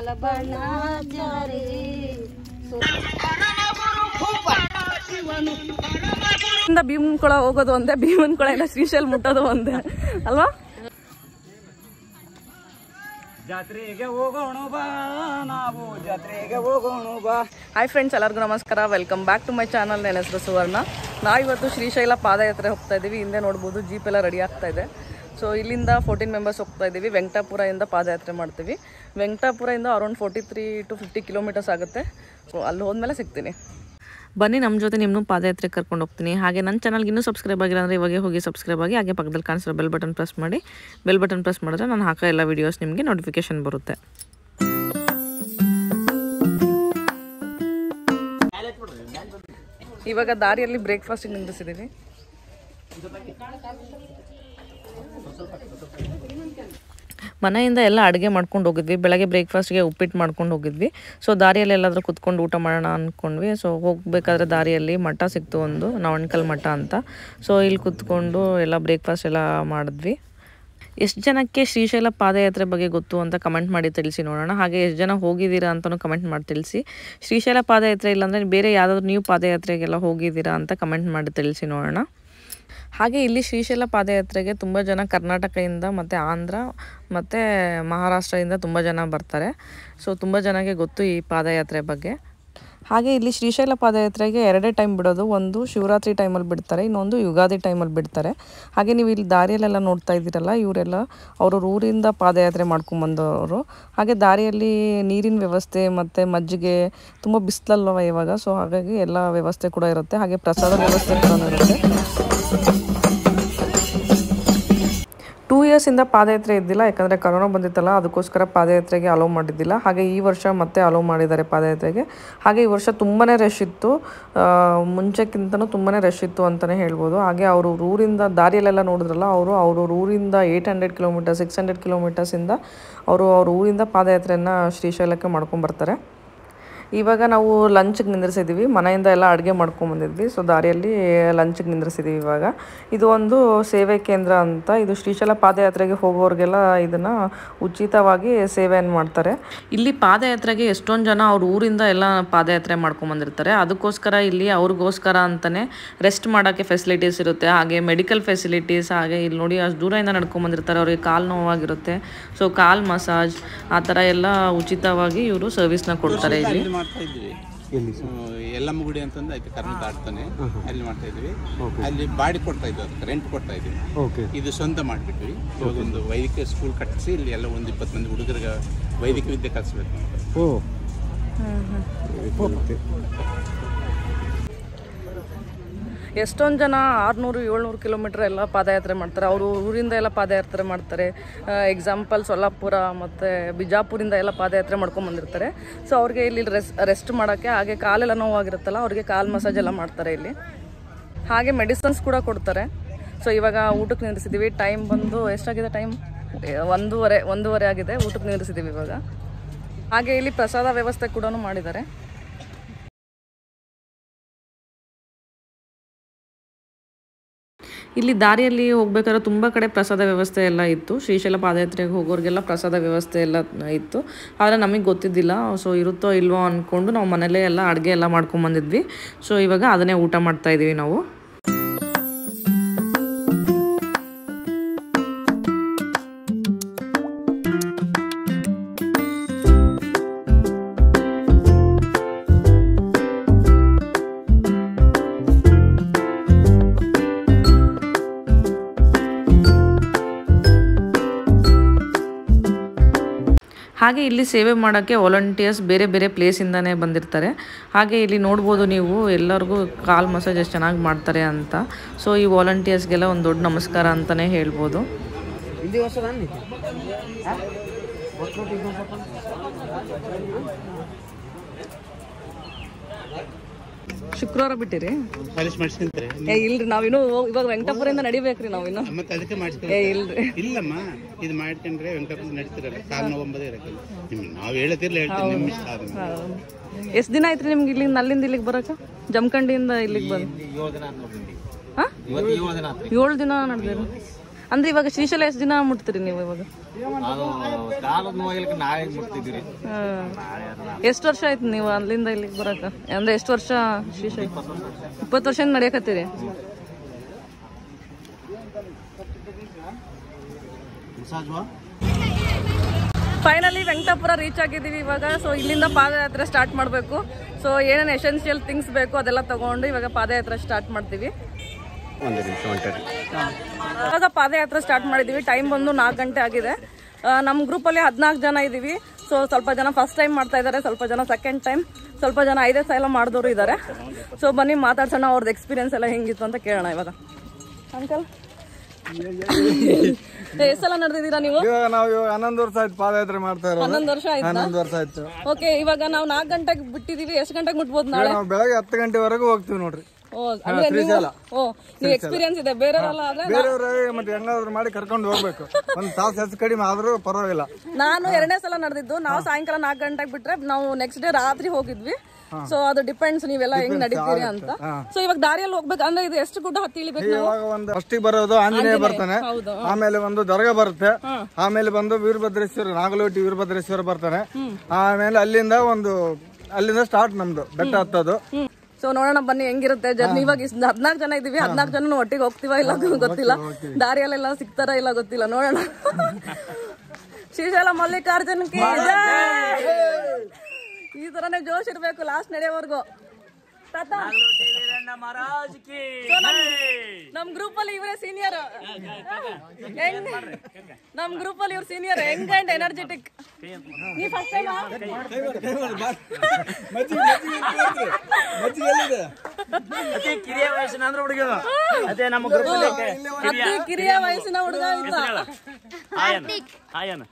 ಬಣಾಚಾರಿ ಇಂದ ಭೀಮನ್ ಕೊಳ ಹೋಗೋದು ಒಂದೇ ಭೀಮನ್ ಕೊಳ ಇಲ್ಲ ಶ್ರೀಶೈಲ್ ಮುಟ್ಟೋದು ಒಂದೇ ಅಲ್ವಾ ಜಾತ್ರೆಗೆ ಹೋಗೋಣ ಬಾ ನಾವು ಜಾತ್ರೆಗೆ ಹೋಗೋಣ ಬಾ ಹಾಯ್ ಫ್ರೆಂಡ್ಸ್ ಎಲ್ಲರಿಗೂ ನಮಸ್ಕಾರ welcome back to my channel ನನ್ನ ಹೆಸರು ಸುವರ್ಣ ನಾವಿವತ್ತು ಶ್ರೀಶೈಲ ಪಾದಯಾತ್ರೆ ಹೋಗ್ತಾ ಇದ್ದೀವಿ ಹಿಂದೆ ನೋಡ್ಬೋದು ಜೀಪ್ ಎಲ್ಲ ರೆಡಿ ಆಗ್ತಾ ಇದೆ ಸೊ ಇಲ್ಲಿಂದ ಫೋರ್ಟೀನ್ ಮೆಂಬರ್ಸ್ ಹೋಗ್ತಾ ಇದ್ದೀವಿ ವೆಂಕಟಾಪುರದಿಂದ ಪಾದಯಾತ್ರೆ ಮಾಡ್ತೀವಿ ವೆಂಕಟಾಪುರದಿಂದ around forty three to fifty kilometres ಆಗುತ್ತೆ ಸೊ ಅಲ್ಲಿ ಹೋದ್ಮೇಲೆ ಸಿಗ್ತೀನಿ ಬನ್ನಿ ನಮ್ಮ ಜೊತೆ ನಿಮ್ಮನ್ನು ಪಾದಯಾತ್ರೆ ಕರ್ಕೊಂಡು ಹೋಗ್ತೀನಿ ಹಾಗೆ ನನ್ನ ಚಾನಲ್ಗೆ ಇನ್ನೂ ಸಬ್ಸ್ಕ್ರೈಬ್ ಆಗಿಲ್ಲ ಅಂದರೆ ಇವಾಗ ಹೋಗಿ ಸಬ್ಸ್ಕ್ರೈಬ್ ಆಗಿ ಹಾಗೆ ಪಕ್ಕದಲ್ಲಿ ಕಾಣಿಸಿರೋ ಬೆಲ್ ಬಟನ್ ಪ್ರೆಸ್ ಮಾಡಿ ಬೆಲ್ ಬಟನ್ ಪ್ರೆಸ್ ಮಾಡಿದ್ರೆ ನಾನು ಹಾಕೋ ಎಲ್ಲ ವೀಡಿಯೋಸ್ ನಿಮಗೆ ನೋಟಿಫಿಕೇಶನ್ ಬರುತ್ತೆ ಇವಾಗ ದಾರಿಯಲ್ಲಿ ಬ್ರೇಕ್ಫಾಸ್ಟಿಗೆ ನಿಂದಿಸಿದ್ದೀವಿ ಮನೆಯಿಂದ ಎಲ್ಲ ಅಡುಗೆ ಮಾಡ್ಕೊಂಡು ಹೋಗಿದ್ವಿ ಬೆಳಗ್ಗೆ ಬ್ರೇಕ್ಫಾಸ್ಟ್ಗೆ ಉಪ್ಪಿಟ್ಟು ಮಾಡ್ಕೊಂಡು ಹೋಗಿದ್ವಿ ಸೊ ದಾರಿಯಲ್ಲಿ ಎಲ್ಲಾದರೂ ಕುತ್ಕೊಂಡು ಊಟ ಮಾಡೋಣ ಅಂದ್ಕೊಂಡ್ವಿ ಸೊ ಹೋಗಬೇಕಾದ್ರೆ ದಾರಿಯಲ್ಲಿ ಮಠ ಸಿಕ್ತು ಒಂದು ನವಣ್ಕಲ್ ಮಠ ಅಂತ ಸೊ ಇಲ್ಲಿ ಕುತ್ಕೊಂಡು ಎಲ್ಲ ಬ್ರೇಕ್ಫಾಸ್ಟ್ ಎಲ್ಲ ಮಾಡಿದ್ವಿ ಎಷ್ಟು ಜನಕ್ಕೆ ಶ್ರೀಶೈಲ ಪಾದಯಾತ್ರೆ ಬಗ್ಗೆ ಗೊತ್ತು ಅಂತ ಕಮೆಂಟ್ ಮಾಡಿ ತಿಳಿಸಿ ನೋಡೋಣ ಹಾಗೆ ಎಷ್ಟು ಜನ ಹೋಗಿದ್ದೀರಾ ಅಂತಲೂ ಕಮೆಂಟ್ ಮಾಡಿ ತಿಳಿಸಿ ಶ್ರೀಶೈಲ ಪಾದಯಾತ್ರೆ ಇಲ್ಲಾಂದರೆ ಬೇರೆ ಯಾವುದಾದ್ರು ನೀವು ಪಾದಯಾತ್ರೆಗೆಲ್ಲ ಹೋಗಿದ್ದೀರಾ ಅಂತ ಕಮೆಂಟ್ ಮಾಡಿ ತಿಳಿಸಿ ನೋಡೋಣ ಹಾಗೆ ಇಲ್ಲಿ ಶ್ರೀಶೈಲ ಪಾದಯಾತ್ರೆಗೆ ತುಂಬ ಜನ ಕರ್ನಾಟಕದಿಂದ ಮತ್ತು ಆಂಧ್ರ ಮತ್ತು ಮಹಾರಾಷ್ಟ್ರದಿಂದ ತುಂಬ ಜನ ಬರ್ತಾರೆ ಸೊ ತುಂಬ ಜನಕ್ಕೆ ಗೊತ್ತು ಈ ಪಾದಯಾತ್ರೆ ಬಗ್ಗೆ ಹಾಗೆ ಇಲ್ಲಿ ಶ್ರೀಶೈಲ ಪಾದಯಾತ್ರೆಗೆ ಎರಡೇ ಟೈಮ್ ಬಿಡೋದು ಒಂದು ಶಿವರಾತ್ರಿ ಟೈಮಲ್ಲಿ ಬಿಡ್ತಾರೆ ಇನ್ನೊಂದು ಯುಗಾದಿ ಟೈಮಲ್ಲಿ ಬಿಡ್ತಾರೆ ಹಾಗೆ ನೀವು ಇಲ್ಲಿ ದಾರಿಯಲ್ಲೆಲ್ಲ ನೋಡ್ತಾ ಇದ್ದೀರಲ್ಲ ಇವರೆಲ್ಲ ಅವ್ರವ್ರ ಊರಿಂದ ಪಾದಯಾತ್ರೆ ಮಾಡ್ಕೊಂಬಂದವರು ಹಾಗೆ ದಾರಿಯಲ್ಲಿ ನೀರಿನ ವ್ಯವಸ್ಥೆ ಮತ್ತು ಮಜ್ಜಿಗೆ ತುಂಬ ಬಿಸಿಲಲ್ವ ಇವಾಗ ಸೊ ಹಾಗಾಗಿ ಎಲ್ಲ ವ್ಯವಸ್ಥೆ ಕೂಡ ಇರುತ್ತೆ ಹಾಗೆ ಪ್ರಸಾದ ವ್ಯವಸ್ಥೆ ಕೂಡ ಇರುತ್ತೆ ಟೂ ಇಯರ್ಸಿಂದ ಪಾದಯಾತ್ರೆ ಇದ್ದಿಲ್ಲ ಯಾಕಂದರೆ ಕರೋನಾ ಬಂದಿತ್ತಲ್ಲ ಅದಕ್ಕೋಸ್ಕರ ಪಾದಯಾತ್ರೆಗೆ ಅಲೋ ಮಾಡಿದ್ದಿಲ್ಲ ಹಾಗೆ ಈ ವರ್ಷ ಮತ್ತೆ ಅಲೋ ಮಾಡಿದ್ದಾರೆ ಪಾದಯಾತ್ರೆಗೆ ಹಾಗೆ ಈ ವರ್ಷ ತುಂಬಾ ರಶ್ ಇತ್ತು ಆ, ಮುಂಚೆಕ್ಕಿಂತನೂ ತುಂಬಾ ರಶ್ ಇತ್ತು ಅಂತಲೇ ಹೇಳ್ಬೋದು ಹಾಗೆ ಅವರು ಊರಿಂದ ದಾರಿಯಲ್ಲೆಲ್ಲ ನೋಡಿದ್ರಲ್ಲ ಅವರು ಅವರು ಊರಿಂದ eight hundred kilometre six hundred ಕಿಲೋಮೀಟರ್ಸಿಂದ ಅವರು ಅವ್ರ ಊರಿಂದ ಪಾದಯಾತ್ರೆಯನ್ನು ಶ್ರೀಶೈಲಕ್ಕೆ ಮಾಡ್ಕೊಂಬರ್ತಾರೆ ಇವಾಗ ನಾವು ಲಂಚ್ಗೆ ನಿಂದ್ರಿಸಿದ್ದೀವಿ ಮನೆಯಿಂದ ಎಲ್ಲ ಅಡುಗೆ ಮಾಡ್ಕೊಂಬಂದಿದ್ವಿ ಸೊ ದಾರಿಯಲ್ಲಿ ಲಂಚ್ಗೆ ನಿಂದ್ರಿಸಿದ್ದೀವಿ ಇವಾಗ ಇದು ಒಂದು ಸೇವೆ ಕೇಂದ್ರ ಅಂತ ಇದು ಶ್ರೀಶೈಲ ಪಾದಯಾತ್ರೆಗೆ ಹೋಗೋರಿಗೆಲ್ಲ ಇದನ್ನು ಉಚಿತವಾಗಿ ಸೇವೆಯನ್ನು ಮಾಡ್ತಾರೆ ಇಲ್ಲಿ ಪಾದಯಾತ್ರೆಗೆ ಎಷ್ಟೊಂದು ಜನ ಅವ್ರ ಊರಿಂದ ಎಲ್ಲ ಪಾದಯಾತ್ರೆ ಮಾಡ್ಕೊಂಬಂದಿರ್ತಾರೆ ಅದಕ್ಕೋಸ್ಕರ ಇಲ್ಲಿ ಅವ್ರಿಗೋಸ್ಕರ ಅಂತಲೇ ರೆಸ್ಟ್ ಮಾಡೋಕ್ಕೆ ಫೆಸಿಲಿಟೀಸ್ ಇರುತ್ತೆ ಹಾಗೆ ಮೆಡಿಕಲ್ ಫೆಸಿಲಿಟೀಸ್ ಹಾಗೆ ಇಲ್ಲಿ ನೋಡಿ ಅಷ್ಟು ದೂರದಿಂದ ನಡ್ಕೊಂಬಂದಿರ್ತಾರೆ ಅವ್ರಿಗೆ ಕಾಲು ನೋವಾಗಿರುತ್ತೆ ಸೊ ಕಾಲ್ ಮಸಾಜ್ ಆ ಥರ ಎಲ್ಲ ಉಚಿತವಾಗಿ ಇವರು ಸರ್ವಿಸ್ನ ಕೊಡ್ತಾರೆ ಇಲ್ಲಿ ಅಲ್ಲಿ ಮಾಡ್ತಾ ಇದ್ವಿ ಎಲ್ಲಮ್ಮ ಗುಡಿ ಅಂತಂದು ಐತೆ ಕರ್ನ ದಾಟ್ತಾನೆ ಅಲ್ಲಿ ಮಾಡ್ತಾ ಇದ್ವಿ ಅಲ್ಲಿ ಬಾಡಿ ಕೊಡ್ತಾ ಇದ್ವಿ ಅದಕ್ಕೆ ರೆಂಟ್ ಕೊಡ್ತಾ ಇದ್ವಿ ಓಕೆ ಇದು ಸ್ವಂತ ಮಾಡಿಬಿಟ್ವಿ ಇವಾಗ ಒಂದು ವೈದ್ಯಕೀಯ ಸ್ಕೂಲ್ ಕಟ್ಟಿಸಿ ಇಲ್ಲಿ ಎಲ್ಲ ಒಂದು ಇಪ್ಪತ್ತು ಮಂದಿ ಹುಡುಗರಿಗೆ ವೈದ್ಯಕೀಯ ವಿದ್ಯೆ ಕಲಿಸ್ಬೇಕು ಅಂತ ಓ ಎಷ್ಟೊಂದು ಜನ ಆರುನೂರು ಏಳ್ನೂರು ಕಿಲೋಮೀಟ್ರ್ ಎಲ್ಲ ಪಾದಯಾತ್ರೆ ಮಾಡ್ತಾರೆ ಅವರು ಊರಿಂದ ಎಲ್ಲ ಪಾದಯಾತ್ರೆ ಮಾಡ್ತಾರೆ ಎಕ್ಸಾಂಪಲ್ ಸೊಲ್ಲಾಪುರ ಮತ್ತು ಬಿಜಾಪುರಿಂದ ಎಲ್ಲ ಪಾದಯಾತ್ರೆ ಮಾಡ್ಕೊಂಬಂದಿರ್ತಾರೆ ಸೊ ಅವ್ರಿಗೆ ಇಲ್ಲಿ ರೆಸ್ ರೆಸ್ಟ್ ಮಾಡೋಕ್ಕೆ ಹಾಗೆ ಕಾಲೆಲ್ಲ ನೋವಾಗಿರುತ್ತಲ್ಲ ಅವ್ರಿಗೆ ಕಾಲು ಮಸಾಜ್ ಎಲ್ಲ ಮಾಡ್ತಾರೆ ಇಲ್ಲಿ ಹಾಗೆ ಮೆಡಿಸನ್ಸ್ ಕೂಡ ಕೊಡ್ತಾರೆ ಸೊ ಇವಾಗ ಊಟಕ್ಕೆ ನಿಲ್ಲಿಸಿದ್ದೀವಿ ಟೈಮ್ ಬಂದು ಎಷ್ಟಾಗಿದೆ ಟೈಮ್ ಒಂದೂವರೆ ಒಂದೂವರೆ ಆಗಿದೆ ಊಟಕ್ಕೆ ನಿಲ್ಲಿಸಿದ್ದೀವಿ ಇವಾಗ ಹಾಗೆ ಇಲ್ಲಿ ಪ್ರಸಾದ ವ್ಯವಸ್ಥೆ ಕೂಡ ಮಾಡಿದ್ದಾರೆ ಇಲ್ಲಿ ದಾರಿಯಲ್ಲಿ ಹೋಗ್ಬೇಕಾದ್ರೆ ತುಂಬ ಕಡೆ ಪ್ರಸಾದ ವ್ಯವಸ್ಥೆ ಎಲ್ಲ ಇತ್ತು ಶ್ರೀಶೈಲ ಪಾದಯಾತ್ರೆಗೆ ಹೋಗೋರಿಗೆಲ್ಲ ಪ್ರಸಾದ ವ್ಯವಸ್ಥೆ ಎಲ್ಲ ಇತ್ತು ಆದರೆ ನಮಗೆ ಗೊತ್ತಿದ್ದಿಲ್ಲ ಸೊ ಇರುತ್ತೋ ಇಲ್ವೋ ಅಂದ್ಕೊಂಡು ನಾವು ಮನೇಲೇ ಎಲ್ಲ ಅಡುಗೆ ಎಲ್ಲ ಮಾಡ್ಕೊಂಬಂದಿದ್ವಿ ಸೊ ಇವಾಗ ಅದನ್ನೇ ಊಟ ಮಾಡ್ತಾ ಇದ್ದೀವಿ ನಾವು ಹಾಗೆ ಇಲ್ಲಿ ಸೇವೆ ಮಾಡೋಕ್ಕೆ ವಾಲಂಟಿಯರ್ಸ್ ಬೇರೆ ಬೇರೆ ಪ್ಲೇಸಿಂದನೇ ಬಂದಿರ್ತಾರೆ ಹಾಗೆ ಇಲ್ಲಿ ನೋಡ್ಬೋದು ನೀವು ಎಲ್ಲರಿಗೂ ಕಾಲ್ ಮಸಾಜ್ ಎಷ್ಟು ಚೆನ್ನಾಗಿ ಮಾಡ್ತಾರೆ ಅಂತ ಸೊ ಈ ವಾಲಂಟಿಯರ್ಸ್ಗೆಲ್ಲ ಒಂದು ದೊಡ್ಡ ನಮಸ್ಕಾರ ಅಂತಲೇ ಹೇಳ್ಬೋದು ಶುಕ್ರವಾರ ಬಿಟ್ಟಿರಿ ಪಾಲಿಶ್ ಮಾಡಿಸ್ಕೊಂತಾರೆ ಏ ಇಲ್ರಿ ನಾವಿನ್ನು ಇವಾಗ ವೆಂಕಟಪುರದಿಂದ ನಡಿಬೇಕ್ರಿ ನಾವಿನ್ನು ಮತ್ತೆ ಅದಕ್ಕೆ ಏ ಮಾಡಿಸ್ಕೊಂಡ್ರೆ ಇಲ್ರಿ ಇಲ್ಲಮ್ಮ ಇದು ಮಾಡ್ಕೊಂಡ್ರೆ ವೆಂಕಟಪ್ಪ ನಡೀತಿರಲ್ಲ ಕಾಲು ನೋವಂಬದೇ ಇರಕ್ಕಿಲ್ಲ ನಿಮ್ಗೆ ನಾವು ಹೇಳತಿರ್ಲ ಹೇಳ್ತೀವಿ ನಿಮ್ಮ ಇಷ್ಟ ಆದ್ಮೇಲೆ ಎಷ್ಟು ದಿನ ಆಯ್ತ್ರಿ ನಿಮ್ಗೆ ಇಲ್ಲಿಂದ ಅಲ್ಲಿಂದ ಇಲ್ಲಿಗೆ ಬರಕ ಜಮಖಂಡಿಯಿಂದ ಇಲ್ಲಿಗೆ ಬಂದು ಹಾ ಏಳು ದಿನ ನಡೆದಿರಿ ಅಂದ್ರೆ ಇವಾಗ ಶ್ರೀಶೈಲ ಎಷ್ಟು ದಿನ ಮುಟ್ತೀರಿ ನೀವು ಇವಾಗ ಅದು ಕಾಲದ ನೋವಾಗಲಿಕ್ಕೆ ನಾಳೆ ಮುಟ್ತಿದ್ದೀರಿ ಎಷ್ಟು ವರ್ಷ ಆಯ್ತು ನೀವು ಅಲ್ಲಿಂದ ಇಲ್ಲಿಗೆ ಬರಕ ಅಂದ್ರೆ ಎಷ್ಟು ವರ್ಷ ಶ್ರೀಶೈಲ ಇಪ್ಪತ್ತು ವರ್ಷದಿಂದ ನಡೆಯಕತ್ತೀರಿ ಫೈನಲಿ ವೆಂಕಟಾಪುರ ರೀಚ್ ಆಗಿದ್ದೀವಿ ಇವಾಗ ಸೊ ಇಲ್ಲಿಂದ ಪಾದಯಾತ್ರೆ ಸ್ಟಾರ್ಟ್ ಮಾಡಬೇಕು ಸೊ ಏನೇನು ಎಸೆನ್ಷಿಯಲ್ ಥಿಂಗ್ಸ್ ಬೇಕು ಅದೆಲ್ಲ ತಗೊಂಡು ಇವಾಗ ಪಾದಯಾತ್ರೆ ಸ್ಟಾರ್ಟ್ ಮಾಡ್ತೀವಿ ಒಂದು ನಿಮಿಷ ಹೊಂಟರಿ ಇವಾಗ ಪಾದಯಾತ್ರೆ ಸ್ಟಾರ್ಟ್ ಮಾಡಿದ್ದೀವಿ ಟೈಮ್ ಬಂದು ನಾಲ್ಕು ಗಂಟೆ ಆಗಿದೆ ಆ, ನಮ್ಮ ಗ್ರೂಪಲ್ಲಿ ಹದಿನಾಲ್ಕು ಜನ ಇದ್ದೀವಿ ಸೊ ಸ್ವಲ್ಪ ಜನ ಫಸ್ಟ್ ಟೈಮ್ ಮಾಡ್ತಾ ಇದ್ದಾರೆ ಸ್ವಲ್ಪ ಜನ ಸೆಕೆಂಡ್ ಟೈಮ್ ಸ್ವಲ್ಪ ಜನ ಐದೇ ಸಲ ಮಾಡಿದವರು ಇದ್ದಾರೆ ಸೊ ಬನ್ನಿ ಮಾತಾಡ್ಸೋಣ ಅವ್ರದ್ದು ಎಕ್ಸ್ಪೀರಿಯನ್ಸ್ ಎಲ್ಲ ಹೆಂಗಿತ್ತು ಅಂತ ಕೇಳೋಣ ಇವಾಗ ಅಂಕಲ್ ಎಷ್ಟು ಸಲ ನಡೆದಿದ್ದೀರಾ ನೀವು ಇವಾಗ ನಾವು ಇವಾಗ ಹನ್ನೊಂದು ವರ್ಷ ಆಯ್ತು ಪಾದಯಾತ್ರೆ ಮಾಡ್ತಾ ಇರೋದು ಹನ್ನೊಂದು ವರ್ಷ ಆಯ್ತಾ ಹನ್ನೊಂದು ವರ್ಷ ಆಯ್ತು ಓಕೆ ಇವಾಗ ನಾವು ನಾಲ್ಕು ಗಂಟೆಗೆ ಬಿಟ್ಟಿದೀವಿ ಎಷ್ಟು ಗಂಟೆಗೆ ಮುಟ್ಬೋದು ನಾಳೆ ನಾವು ಬೆಳಗ್ಗೆ ಹತ್ತು ಗಂಟೆವರೆಗೂ ಹೋಗ್ತೀವಿ ನೋಡ್ರಿ ಓ ಅಂದ್ರೆ ನೀವು ಓ ನೀವು ಎಕ್ಸ್ಪೀರಿಯನ್ಸ್ ಇದೆ ಬೇರೆಯವರೆಲ್ಲ ಆದ್ರೆ ಬೇರೆಯವ್ರ ಮತ್ತೆ ಹೆಂಗಾದ್ರು ಮಾಡಿ ಕರ್ಕೊಂಡು ಹೋಗ್ಬೇಕು ಒಂದ್ ತಾಸು ಹೆಚ್ಚು ಕಡಿಮೆ ಆದ್ರೂ ಪರವಾಗಿಲ್ಲ ನಾನು ಎರಡನೇ ಸಲ ನಡೆದಿದ್ದು ನಾವು ಸಾಯಂಕಾಲ ನಾಲ್ಕು ಗಂಟೆಗೆ ಬಿಟ್ರೆ ನಾವು ನೆಕ್ಸ್ಟ್ ಡೇ ರಾತ್ರಿ ಹೋಗಿದ್ವಿ ಸೊ ಅದು ಡಿಪೆಂಡ್ಸ್ ನೀವೆಲ್ಲ ಹೆಂಗ್ ನಡೀತೀರಿ ಅಂತ ಸೊ ಇವಾಗ ದಾರಿಯಲ್ಲಿ ಹೋಗ್ಬೇಕು ಅಂದ್ರೆ ಇದು ಎಷ್ಟು ಗುಡ್ಡ ಹತ್ತಿ ಇಳಿಬೇಕು ನಾವು ಇವಾಗ ಒಂದು ಫಸ್ಟಿಗೆ ಬರೋದು ಆಂಜನೇಯ ಬರ್ತಾನೆ ಹೌದು. ಆಮೇಲೆ ಒಂದು ದರ್ಗಾ ಬರುತ್ತೆ ಆಮೇಲೆ ಬಂದು ವೀರಭದ್ರೇಶ್ವರ ನಾಗಲೋಟಿ ವೀರಭದ್ರೇಶ್ವರ ಬರ್ತಾನೆ ಆಮೇಲೆ ಅಲ್ಲಿಂದ ಒಂದು ಅಲ್ಲಿಂದ ಸ್ಟಾರ್ಟ್ ನಮ್ದು ಬೆಟ್ಟ ಹತ್ತೋದು ಸೊ ನೋಡೋಣ ಬನ್ನಿ ಹೆಂಗಿರುತ್ತೆ ಜರ್ನಿ ಇವಾಗ ಇಷ್ಟು ಹದಿನಾಲ್ಕು ಜನ ಇದೀವಿ ಹದಿನಾಲ್ಕು ಜನ ಒಟ್ಟಿಗೆ ಹೋಗ್ತೀವ ಇಲ್ಲ ಗೊತ್ತಿಲ್ಲ ದಾರಿಯಲ್ಲೆಲ್ಲ ಸಿಗ್ತಾರ ಇಲ್ಲ ಗೊತ್ತಿಲ್ಲ ನೋಡೋಣ ಶ್ರೀಶೈಲ ಮಲ್ಲಿಕಾರ್ಜುನ್ಗೆ ಜೈ! ಈ ತರನೇ ಜೋಶ್ ಇರ್ಬೇಕು ಲಾಸ್ಟ್ ನಡೆಯೋವರೆಗೂ ತಾತ So, ನಮ್- ನಮ್ ಗ್ರೂಪ್ ಅಲ್ಲಿ ಇವರೇ ಸೀನಿಯರ್ ನಮ್ ಗ್ರೂಪ್ ಅಲ್ಲಿ ಇವ್ರು ಸೀನಿಯರ್ ಹೆಂಗ್ ಅಂಡ್ ಎನರ್ಜೆಟಿಕ್ ನೀ ಫಸ್ಟ್ ಟೈಮ್ ಅತಿ ಕಿರಿಯ ವಯಸ್ಸಿನ ಅಂದ್ರೆ ಹುಡುಗ ಅದೇ ನಮ್ಮ ಗ್ರೂಪ್ ಅತಿ ಕಿರಿಯ ವಯಸ್ಸಿನ ಹುಡುಗ ಇದ್ದ ಹಾಯನ್ ಹಾಯನ್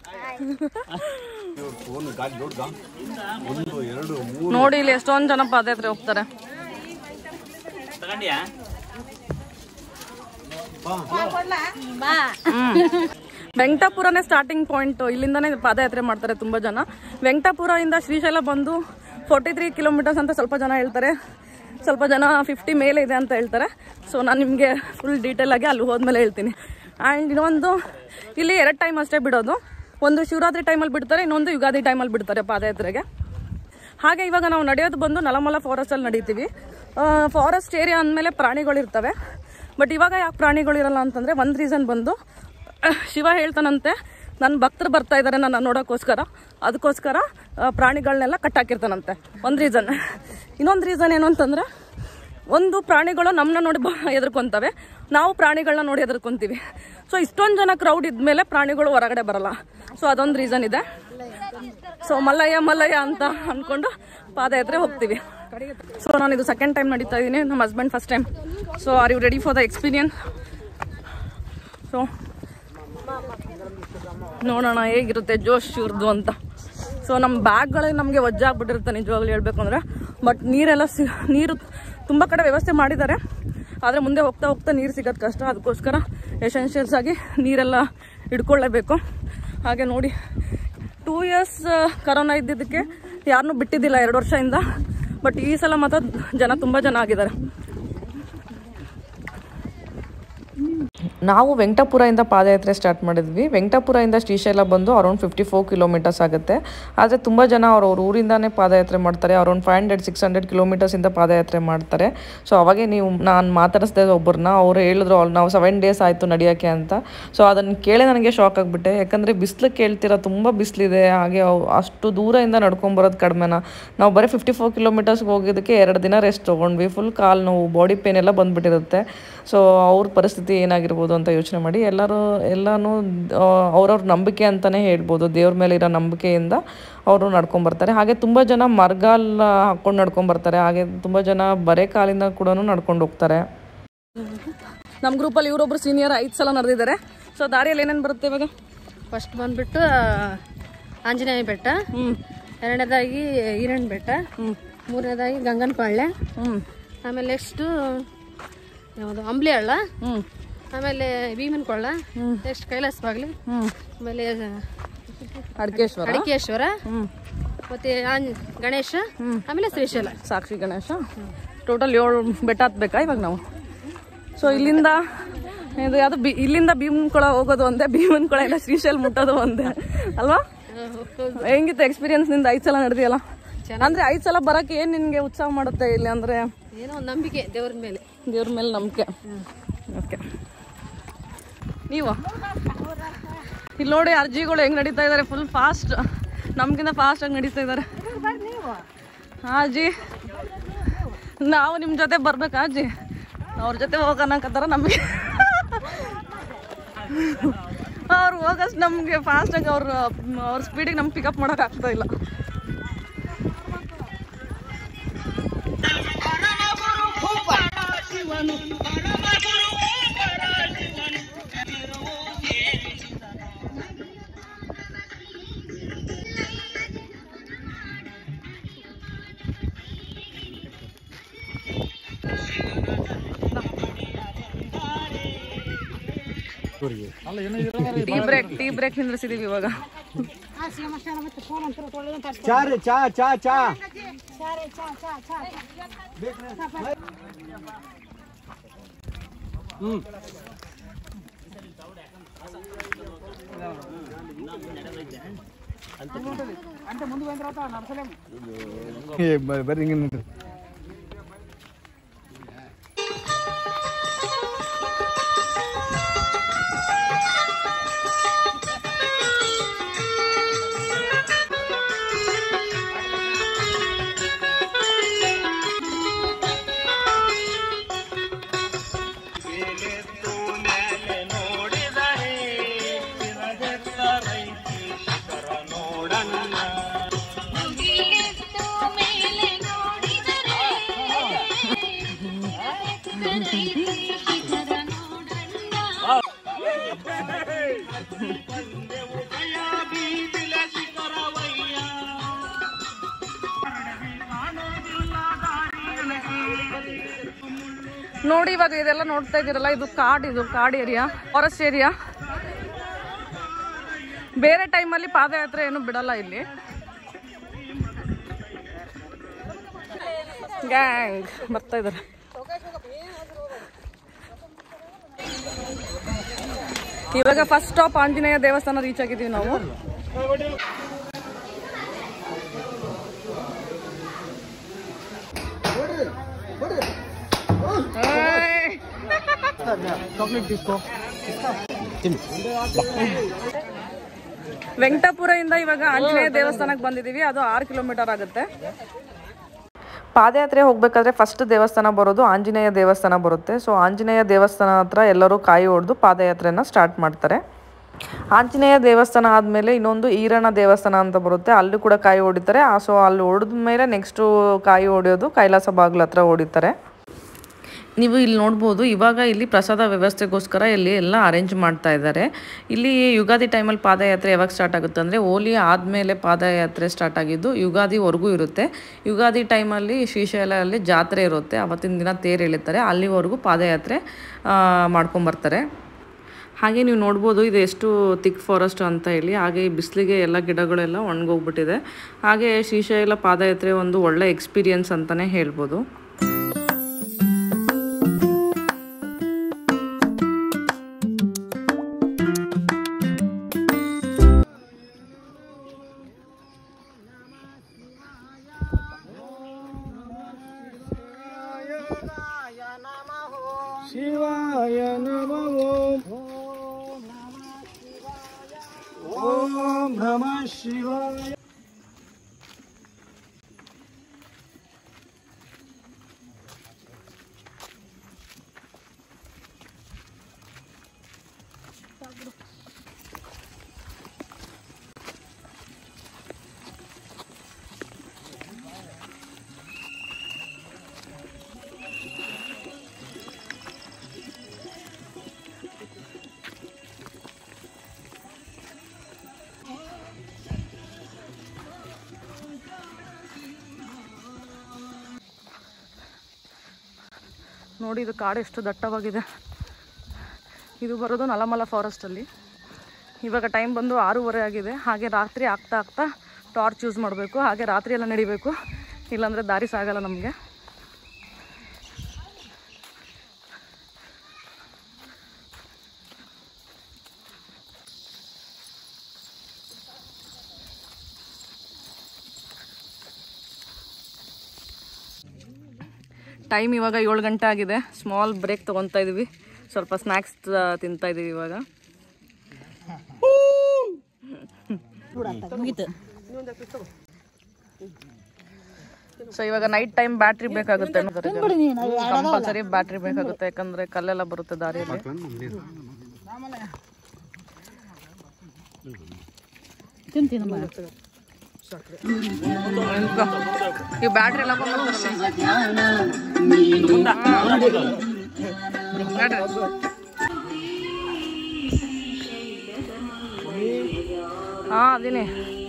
ನೋಡಿ ಇಲ್ಲಿ ಎಷ್ಟೊಂದ್ ಜನ ಪಾದಯಾತ್ರೆ ಹೋಗ್ತಾರೆ ತಗೊಂಡ್ಯಾ ವೆಂಕಟಾಪುರನೇ ಸ್ಟಾರ್ಟಿಂಗ್ ಪಾಯಿಂಟ್ ಇಲ್ಲಿಂದಾನೇ ಪಾದಯಾತ್ರೆ ಮಾಡ್ತಾರೆ ತುಂಬಾ ಜನ ವೆಂಕಟಾಪುರದಿಂದ ಶ್ರೀಶೈಲ ಬಂದು ಫೋರ್ಟಿ ತ್ರೀ ಕಿಲೋಮೀಟರ್ಸ್ ಅಂತ ಸ್ವಲ್ಪ ಜನ ಹೇಳ್ತಾರೆ ಸ್ವಲ್ಪ ಜನ ಫಿಫ್ಟಿ ಮೇಲೆ ಇದೆ ಅಂತ ಹೇಳ್ತಾರೆ ಸೊ ನಾನು ನಿಮಗೆ ಫುಲ್ ಡೀಟೇಲ್ ಆಗಿ ಅಲ್ಲಿ ಹೋದ್ಮೇಲೆ ಹೇಳ್ತೀನಿ ಆ್ಯಂಡ್ ಇನ್ನೊಂದು ಇಲ್ಲಿ ಎರಡು ಟೈಮ್ ಅಷ್ಟೇ ಬಿಡೋದು ಒಂದು ಶಿವರಾತ್ರಿ ಟೈಮಲ್ಲಿ ಬಿಡ್ತಾರೆ ಇನ್ನೊಂದು ಯುಗಾದಿ ಟೈಮಲ್ಲಿ ಬಿಡ್ತಾರೆ ಪಾದಯಾತ್ರೆಗೆ ಹಾಗೆ ಇವಾಗ ನಾವು ನಡೆಯೋದು ಬಂದು ನಲಮಲ ಫಾರೆಸ್ಟಲ್ಲಿ ನಡೀತೀವಿ ಫಾರೆಸ್ಟ್ ಏರಿಯಾ ಅಂದಮೇಲೆ ಪ್ರಾಣಿಗಳಿರ್ತವೆ ಬಟ್ ಇವಾಗ ಯಾಕೆ ಪ್ರಾಣಿಗಳಿರಲ್ಲ ಅಂತಂದರೆ ಒಂದು ರೀಸನ್ ಬಂದು ಅಹ್, ಶಿವ ಹೇಳ್ತಾನಂತೆ ನನ್ನ ಭಕ್ತರು ಬರ್ತಾ ಇದ್ದಾರೆ ನನ್ನ ನೋಡೋಕ್ಕೋಸ್ಕರ ಅದಕ್ಕೋಸ್ಕರ ಆ, ಪ್ರಾಣಿಗಳನ್ನೆಲ್ಲ ಕಟ್ಟಾಕಿರ್ತಾನಂತೆ ಒಂದು ರೀಸನ್ ಇನ್ನೊಂದು ರೀಸನ್ ಏನು ಅಂತಂದರೆ ಒಂದು ಪ್ರಾಣಿಗಳು ನಮ್ಮನ್ನ ನೋಡಿ ಬ ಹೆದರ್ಕೊಂತವೆ ನಾವು ಪ್ರಾಣಿಗಳನ್ನ ನೋಡಿ ಹೆದರ್ಕೊಂತೀವಿ ಸೊ ಇಷ್ಟೊಂದು ಜನ ಕ್ರೌಡ್ ಇದ್ಮೇಲೆ ಪ್ರಾಣಿಗಳು ಹೊರಗಡೆ ಬರಲ್ಲ ಸೊ ಅದೊಂದು ರೀಸನ್ ಇದೆ ಸೊ ಮಲ್ಲಯ್ಯ ಮಲ್ಲಯ್ಯ ಅಂತ ಅನ್ಕೊಂಡು ಪಾದಯಾತ್ರೆ ಹೋಗ್ತೀವಿ ಸೊ ನಾನು ಇದು ಸೆಕೆಂಡ್ ಟೈಮ್ ನಡೀತಾ ಇದ್ದೀನಿ ನಮ್ಮ husband first time so are you ready for the experience so ನೋಡೋಣ ಹೇಗಿರುತ್ತೆ ಜೋಶ್ ಇವ್ರದ್ದು ಅಂತ ಸೊ ನಮ್ಮ ಬ್ಯಾಗ್ಗಳೇ ನಮಗೆ ವಜ್ಜಾಗ್ಬಿಟ್ಟಿರುತ್ತೆ ನಿಜವಾಗ್ಲೂ ಹೇಳ್ಬೇಕು ಅಂದರೆ ಬಟ್ ನೀರೆಲ್ಲ ಸಿ ನೀರು ತುಂಬ ಕಡೆ ವ್ಯವಸ್ಥೆ ಮಾಡಿದ್ದಾರೆ ಆದರೆ ಮುಂದೆ ಹೋಗ್ತಾ ಹೋಗ್ತಾ ನೀರು ಸಿಗೋದು ಕಷ್ಟ ಅದಕ್ಕೋಸ್ಕರ ಎಸೆನ್ಷಿಯಲ್ಸ್ ಆಗಿ ನೀರೆಲ್ಲ ಹಿಡ್ಕೊಳ್ಳೇಬೇಕು ಹಾಗೆ ನೋಡಿ ಟೂ ಇಯರ್ಸ್ ಕರೋನಾ ಇದ್ದಿದ್ದಕ್ಕೆ ಯಾರನ್ನೂ ಬಿಟ್ಟಿದ್ದಿಲ್ಲ ಎರಡು ವರ್ಷದಿಂದ ಬಟ್ ಈ ಸಲ ಮಾತ್ರ ಜನ ತುಂಬ ಜನ ಆಗಿದ್ದಾರೆ ನಾವು ವೆಂಕಟಾಪುರದಿಂದ ಪಾದಯಾತ್ರೆ ಸ್ಟಾರ್ಟ್ ಮಾಡಿದ್ವಿ ವೆಂಕಟಾಪುರದಿಂದ ಶ್ರೀಶೈಲ ಬಂದು ಅರೌಂಡ್ ಫಿಫ್ಟಿ ಫೋರ್ ಕಿಲೋಮೀಟರ್ಸ್ ಆಗುತ್ತೆ ಆದರೆ ತುಂಬ ಜನ ಅವ್ರವ್ರ ಊರಿಂದಾನೇ ಪಾದಯಾತ್ರೆ ಮಾಡ್ತಾರೆ around five hundred six hundred ಕಿಲೋಮೀಟರ್ಸಿಂದ ಪಾದಯಾತ್ರೆ ಮಾಡ್ತಾರೆ ಸೊ ಅವಾಗೆ ನೀವು ನಾನು ಮಾತಾಡಿಸ್ದೆ ಒಬ್ಬರನ್ನ ಅವ್ರು ಹೇಳಿದ್ರು ಅವ್ರು ನಾವು ಸೆವೆನ್ ಡೇಸ್ ಆಯಿತು ನಡೆಯೋಕ್ಕೆ ಅಂತ ಸೊ ಅದನ್ನು ಕೇಳಿ ನನಗೆ ಶಾಕ್ ಆಗಿಬಿಟ್ಟೆ ಯಾಕಂದರೆ ಬಿಸಿಲು ಕೇಳ್ತೀರಾ ತುಂಬ ಬಿಸಿಲಿದೆ ಹಾಗೆ ಅವ್- ಅಷ್ಟು ದೂರದಿಂದ ನಡ್ಕೊಂಬರೋದು ಕಡಿಮೆನ ನಾವು ಬರೀ ಫಿಫ್ಟಿ ಫೋರ್ ಕಿಲೋಮೀಟರ್ಸ್ಗೆ ಹೋಗಿದ್ದಕ್ಕೆ ಎರಡು ದಿನ ರೆಸ್ಟ್ ತೊಗೊಂಡ್ವಿ ಫುಲ್ ಕಾಲು ನೋವು ಬಾಡಿ ಪೇನ್ ಎಲ್ಲ ಬಂದ್ಬಿಟ್ಟಿರುತ್ತೆ ಸೊ ಅವ್ರ ಪರಿಸ್ಥಿತಿ ಏನಾಗಿರ್ಬೋದು ಅಂತ ಯೋಚನೆ ಮಾಡಿ ಎಲ್ಲರೂ ಎಲ್ಲನೂ ಆ, ಅವ್ರವ್ರ ನಂಬಿಕೆ ಅಂತಲೇ ಹೇಳ್ಬೋದು ದೇವ್ರ ಮೇಲೆ ಇರೋ ನಂಬಿಕೆಯಿಂದ ಅವರು ನಡ್ಕೊಂಬರ್ತಾರೆ ಹಾಗೆ ತುಂಬ ಜನ ಮರ್ಗಾಲ್ ಹಾಕ್ಕೊಂಡು ನಡ್ಕೊಂಬರ್ತಾರೆ ಹಾಗೆ ತುಂಬ ಜನ ಬರೇ ಕಾಲಿಂದ ಕೂಡ ನಡ್ಕೊಂಡು ಹೋಗ್ತಾರೆ ನಮ್ಮ ಗ್ರೂಪಲ್ಲಿ ಇವರೊಬ್ರು ಸೀನಿಯರ್ ಐದು ಸಲ ನಡೆದಿದ್ದಾರೆ ಸೊ ದಾರಿಯಲ್ಲಿ ಏನೇನು ಬರುತ್ತೆ ಇವಾಗ ಫಸ್ಟ್ ಬಂದ್ಬಿಟ್ಟು ಆಂಜನೇಯ ಬೆಟ್ಟ ಹ್ಞೂ ಎರಡನೇದಾಗಿ ಈರಣ್ಣ ಬೆಟ್ಟ ಮೂರನೇದಾಗಿ ಗಂಗನಪಾಳ್ಯ ಹ್ಞೂ ಆಮೇಲೆ ನೆಕ್ಸ್ಟು ಯಾವುದು ಅಂಬ್ಲಿ ಹಳ್ಳ ಹ್ಞೂ ಆಮೇಲೆ ಭೀಮನಕೊಳ್ಳ ನೆಕ್ಸ್ಟ್ ಕೈಲಾಸ ಬಾಗ್ಲಿ ಹ್ಞೂ ಆಮೇಲೆ ಅಡ್ಕೇಶ್ವರ ಅಡಿಕೇಶ್ವರ ಹ್ಞೂ ಮತ್ತೆ ಆಂಜ್ ಗಣೇಶ ಆಮೇಲೆ ಶ್ರೀಶೈಲ ಸಾಕ್ಷಿ ಗಣೇಶ ಟೋಟಲ್ ಏಳು ಬೆಟ್ಟ ಹತ್ಬೇಕಾ ಇವಾಗ ನಾವು ಸೊ ಇಲ್ಲಿಂದ ಇದು ಯಾವ್ದು ಬಿ ಇಲ್ಲಿಂದ ಭೀಮನ್ಕೊಳ ಹೋಗೋದು ಒಂದೇ ಭೀಮನ್ಕೊಳ ಇಲ್ಲ ಶ್ರೀಶೈಲ್ ಮುಟ್ಟೋದು ಒಂದೇ ಅಲ್ವಾ ಹೆಂಗಿತ್ತು ಎಕ್ಸ್ಪೀರಿಯನ್ಸ್ ನಿಂದ ಐದ್ ಸಲ ನಡೆದಿಯಲ್ಲ ಅಂದ್ರೆ ಐದ್ ಸಲ ಬರಕ್ಕೆ ಏನ್ ನಿನ್ಗೆ ಉತ್ಸಾಹ ಮಾಡುತ್ತೆ ಇಲ್ಲಿ ಅಂದ್ರೆ ಏನೋ ಒಂದು ನಂಬಿಕೆ ದೇವ್ರ ಮೇಲೆ ದೇವ್ರ ಮೇಲೆ ನಂಬಿಕೆ ಓಕೆ ನೀವು ಇಲ್ಲಿ ನೋಡಿ ಅರ್ಜಿಗಳು ಹೆಂಗ್ ನಡೀತಾ ಇದಾರೆ ಫುಲ್ ಫಾಸ್ಟ್ ನಮ್ಗಿಂತ ಫಾಸ್ಟ್ ಆಗಿ ನಡೀತಾ ಇದಾರೆ ಹಾ ಅಜ್ಜಿ ನಾವು ನಿಮ್ ಜೊತೆ ಬರ್ಬೇಕಾ ಅಜ್ಜಿ ಅವ್ರ ಜೊತೆ ಹೋಗೋಣಕತ್ತಾರ ನಮಗೆ ಅವ್ರು ಹೋಗಷ್ಟು ನಮಗೆ ಫಾಸ್ಟಾಗಿ ಅವ್ರ ಅವ್ರ ಸ್ಪೀಡಿಗೆ ನಮ್ಗೆ ಪಿಕಪ್ ಮಾಡೋಕೆ ಆಗ್ತಾ ಇಲ್ಲ ಟೀ ಬ್ರೇಕ್ ಟೀ ಬ್ರೇಕ್ ನಿಂದ್ರಿಸಿದೀವಿ ಇವಾಗ ಚಾ ರೀ ಚಾ ಚಾ ಚಾ ಏ, ಬ- ಬರ್ರಿ ಹಿಂಗೆ ನಿಂತ್ರಿ. ನೋಡಿ ಇವಾಗ ಇದೆಲ್ಲ ನೋಡ್ತಾ ಇದ್ದೀರಲ್ಲ ಇದು ಕಾಡ್ ಇದು ಕಾಡ್ ಏರಿಯಾ ಫಾರೆಸ್ಟ್ ಏರಿಯಾ ಬೇರೆ ಟೈಮಲ್ಲಿ ಪಾದಯಾತ್ರೆ ಏನು ಬಿಡಲ್ಲ ಇಲ್ಲಿ ಗ್ಯಾಂಗ್ ಬರ್ತಾ ಇದಾರೆ ಇವಾಗ ಫಸ್ಟ್ ಸ್ಟಾಪ್ ಆಂಜನೇಯ ದೇವಸ್ಥಾನ ರೀಚ್ ಆಗಿದ್ದೀವಿ ನಾವು ಏಯ್! ವೆಂಕಟಾಪುರದಿಂದ ಇವಾಗ ಆಂಜನೇಯ ದೇವಸ್ಥಾನಕ್ಕೆ ಬಂದಿದ್ದೀವಿ ಅದು ಆರು ಕಿಲೋಮೀಟರ್ ಆಗುತ್ತೆ ಪಾದಯಾತ್ರೆ ಹೋಗ್ಬೇಕಾದ್ರೆ ಫಸ್ಟ್ ದೇವಸ್ಥಾನ ಬರೋದು ಆಂಜನೇಯ ದೇವಸ್ಥಾನ ಬರುತ್ತೆ ಸೊ ಆಂಜನೇಯ ದೇವಸ್ಥಾನ ಹತ್ರ ಎಲ್ಲರೂ ಕಾಯಿ ಹೊಡೆದು ಪಾದಯಾತ್ರೆನ ಸ್ಟಾರ್ಟ್ ಮಾಡ್ತಾರೆ ಆಂಜನೇಯ ದೇವಸ್ಥಾನ ಆದಮೇಲೆ ಇನ್ನೊಂದು ಈರಣ್ಣ ದೇವಸ್ಥಾನ ಅಂತ ಬರುತ್ತೆ ಅಲ್ಲಿ ಕೂಡ ಕಾಯಿ ಹೊಡಿತಾರೆ ಸೊ ಅಲ್ಲಿ ಹೊಡೆದ ಮೇಲೆ ನೆಕ್ಸ್ಟು ಕಾಯಿ ಹೊಡೆಯೋದು ಕೈಲಾಸ ಬಾಗಿಲು ಹತ್ರ ಹೊಡಿತಾರೆ ನೀವು ಇಲ್ಲಿ ನೋಡ್ಬೋದು ಇವಾಗ ಇಲ್ಲಿ ಪ್ರಸಾದ ವ್ಯವಸ್ಥೆಗೋಸ್ಕರ ಇಲ್ಲಿ ಎಲ್ಲ ಅರೇಂಜ್ ಮಾಡ್ತಾ ಇದ್ದಾರೆ ಇಲ್ಲಿ ಯುಗಾದಿ ಟೈಮಲ್ಲಿ ಪಾದಯಾತ್ರೆ ಯಾವಾಗ ಸ್ಟಾರ್ಟ್ ಆಗುತ್ತೆ ಅಂದರೆ ಹೋಲಿ ಆದಮೇಲೆ ಪಾದಯಾತ್ರೆ ಸ್ಟಾರ್ಟ್ ಆಗಿದ್ದು ಯುಗಾದಿವರೆಗೂ ಇರುತ್ತೆ ಯುಗಾದಿ ಟೈಮಲ್ಲಿ ಶ್ರೀಶೈಲಲ್ಲಿ ಜಾತ್ರೆ ಇರುತ್ತೆ ಅವತ್ತಿನ ದಿನ ತೇರು ಎಳಿತಾರೆ ಅಲ್ಲಿವರೆಗೂ ಪಾದಯಾತ್ರೆ ಮಾಡ್ಕೊಂಬರ್ತಾರೆ ಹಾಗೆ ನೀವು ನೋಡ್ಬೋದು ಇದು ಎಷ್ಟು ತಿಕ್ ಫಾರೆಸ್ಟ್ ಅಂತ ಹೇಳಿ ಹಾಗೆ ಈ ಬಿಸಿಲಿಗೆ ಎಲ್ಲ ಗಿಡಗಳೆಲ್ಲ ಒಣಗೋಗ್ಬಿಟ್ಟಿದೆ ಹಾಗೆ ಶ್ರೀಶೈಲ ಪಾದಯಾತ್ರೆ ಒಂದು ಒಳ್ಳೆ ಎಕ್ಸ್ಪೀರಿಯನ್ಸ್ ಅಂತಲೇ ಹೇಳ್ಬೋದು ಶಿವಾಯ ನಮಃ ಓಂ ಓಂ ನಮಃ ಶಿವಾಯ ನೋಡಿ ಇದು ಕಾಡು ಎಷ್ಟು ದಟ್ಟವಾಗಿದೆ ಇದು ಬರೋದು ನಲಮಲ ಫಾರೆಸ್ಟಲ್ಲಿ ಇವಾಗ ಟೈಮ್ ಬಂದು ಆರೂವರೆ ಆಗಿದೆ ಹಾಗೆ ರಾತ್ರಿ ಆಗ್ತಾ ಆಗ್ತಾ ಟಾರ್ಚ್ ಯೂಸ್ ಮಾಡಬೇಕು ಹಾಗೆ ರಾತ್ರಿ ಎಲ್ಲ ನಡಿಬೇಕು ಇಲ್ಲಾಂದರೆ ದಾರಿ ಸಾಗಲ್ಲ ನಮಗೆ ಟೈಮ್ ಇವಾಗ ಏಳು ಗಂಟೆ ಆಗಿದೆ ಸ್ಮಾಲ್ ಬ್ರೇಕ್ ತೊಗೊತಾ ಇದೀವಿ ಸ್ವಲ್ಪ ಸ್ನ್ಯಾಕ್ಸ್ ತಿಂತಾ ಇದೀವಿ ಇವಾಗ ಸೊ ಇವಾಗ ನೈಟ್ ಟೈಮ್ ಬ್ಯಾಟ್ರಿ ಬೇಕಾಗುತ್ತೆ ಕಂಪಲ್ಸರಿ ಬ್ಯಾಟ್ರಿ ಬೇಕಾಗುತ್ತೆ ಯಾಕಂದ್ರೆ ಕಲ್ಲೆಲ್ಲ ಬರುತ್ತೆ ದಾರಿಯಲ್ಲಿ ಈ ಬ್ಯಾಟ್ರಿ ಎಲ್ಲ ಹಾ ಅದೀನಿ